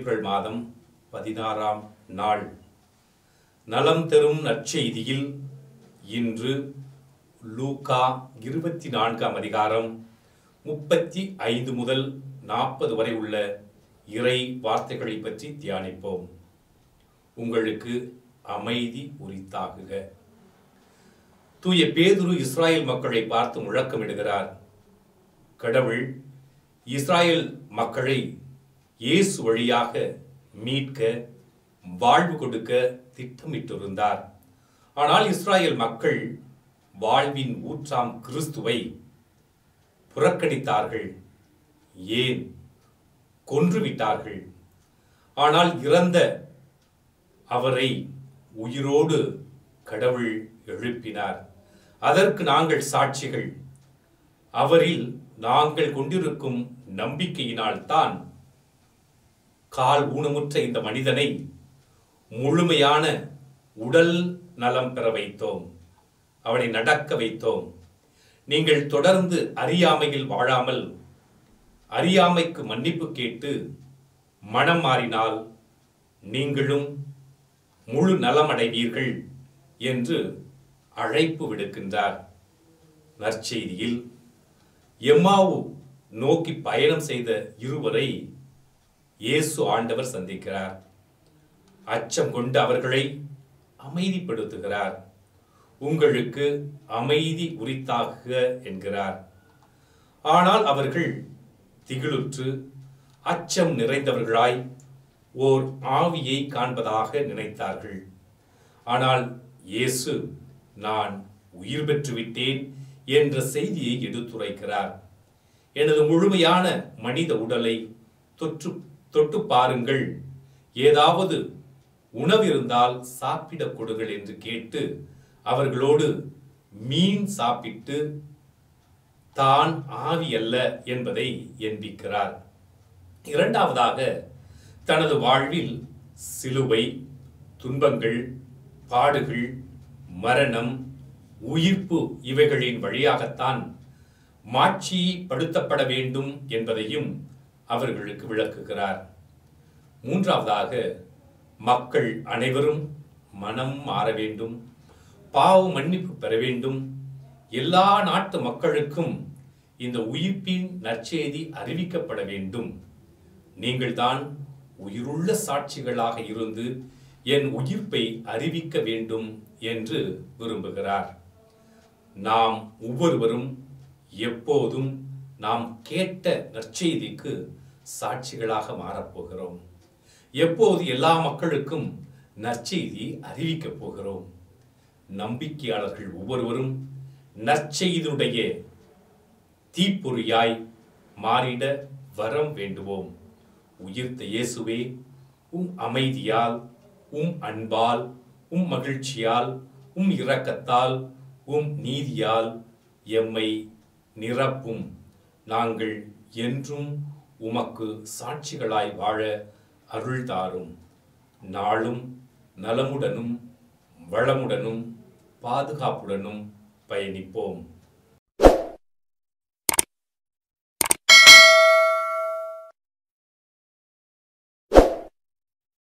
April மாதம் பதினாறாம் நாள் நலம் தரும் நற்செய்தியில் இன்று லூகா இருபத்தி நான்காம் அதிகாரம் முப்பத்தி ஐந்து முதல் நாற்பது வரை உள்ள இறை வார்த்தைகளை பற்றி தியானிப்போம் உங்களுக்கு அமைதி உரித்தாகுக தூய பேதுரு இஸ்ராயேல் மக்களை பார்த்து முழக்கமிடுகிறார் கடவுள் இஸ்ராயேல் மக்களை இயேசு வழியாக மீட்க வாழ்வு கொடுக்க திட்டமிட்டிருந்தார் ஆனால் இஸ்ராயேல் மக்கள் வாழ்வின் ஊற்றாம் கிறிஸ்துவை புறக்கணித்தார்கள் ஏன் கொன்றுவிட்டார்கள் ஆனால் இறந்த அவரை உயிரோடு கடவுள் எழுப்பினார் அதற்கு நாங்கள் சாட்சிகள் அவரில் நாங்கள் கொண்டிருக்கும் நம்பிக்கையினால் தான் கால் ஊனமுற்ற இந்த மனிதனை முழுமையான உடல் நலம் பெற வைத்தோம் அவனை நடக்க வைத்தோம் நீங்கள் தொடர்ந்து அறியாமையில் வாழாமல் அறியாமைக்கு மன்னிப்பு கேட்டு மனம் மாறினால் நீங்களும் முழு நலமடைவீர்கள் என்று அழைப்பு விடுக்கின்றார் நற்செய்தியில் எம்மாவு நோக்கி பயணம் செய்த இருவரை இயேசு ஆண்டவர் சந்திக்கிறார் அச்சம் கொண்டு அவர்களை அமைதிப்படுத்துகிறார் உங்களுக்கு அமைதி உரித்தாகுக என்கிறார் ஆனால் அவர்கள் திகிலுற்று அச்சம் நிறைந்தவர்களாய் ஓர் ஆவியை காண்பதாக நினைத்தார்கள் ஆனால் இயேசு நான் உயிர் பெற்றுவிட்டேன் என்ற செய்தியை எடுத்துரைக்கிறார் எனது முழுமையான மனித உடலை தொற்று தொட்டு பாருங்கள் ஏதாவது உணவிருந்தால் சாப்பிடக் கொடுங்கள் என்று கேட்டு அவர்களோடு மீன் சாப்பிட்டு தான் ஆவி அல்ல என்பதை எண்பிக்கிறார் இரண்டாவதாக தனது வாழ்வில் சிலுவை துன்பங்கள் பாடுகள் மரணம் உயிர்ப்பு இவைகளின் வழியாகத்தான் மாட்சிப்படுத்தப்பட வேண்டும் என்பதையும் அவர்களுக்கு விளக்குகிறார் மூன்றாவதாக மக்கள் அனைவரும் மனம் மாற வேண்டும் பாவ மன்னிப்பு பெற வேண்டும் எல்லா நாட்டு மக்களுக்கும் இந்த உயிர்ப்பின் நற்செய்தி அறிவிக்கப்பட வேண்டும் நீங்கள்தான் உயிருள்ள சாட்சிகளாக இருந்து என் உயிர்ப்பை அறிவிக்க வேண்டும் என்று விரும்புகிறார் நாம் ஒவ்வொருவரும் எப்போதும் நாம் கேட்ட நற்செய்திக்கு சாட்சிகளாக மாறப்போகிறோம் எப்போது எல்லா மக்களுக்கும் நற்செய்தி அறிவிக்கப் போகிறோம் நம்பிக்கையாளர்கள் ஒவ்வொருவரும் நற்செய்தியுடைய தீப்பொறியாய் மாறிட வரம் வேண்டுவோம் உயிர்த்த இயேசுவே உம் அமைதியால் உம் அன்பால் உம் மகிழ்ச்சியால் உம் இரக்கத்தால் உம் நீதியால் எம்மை நிரப்பும் நாங்கள் என்றும் உமக்கு சாட்சிகளாய் வாழ அருள் தாரும் நாளும் நலமுடனும் வளமுடனும் பாதுகாப்புடனும் பயணிப்போம்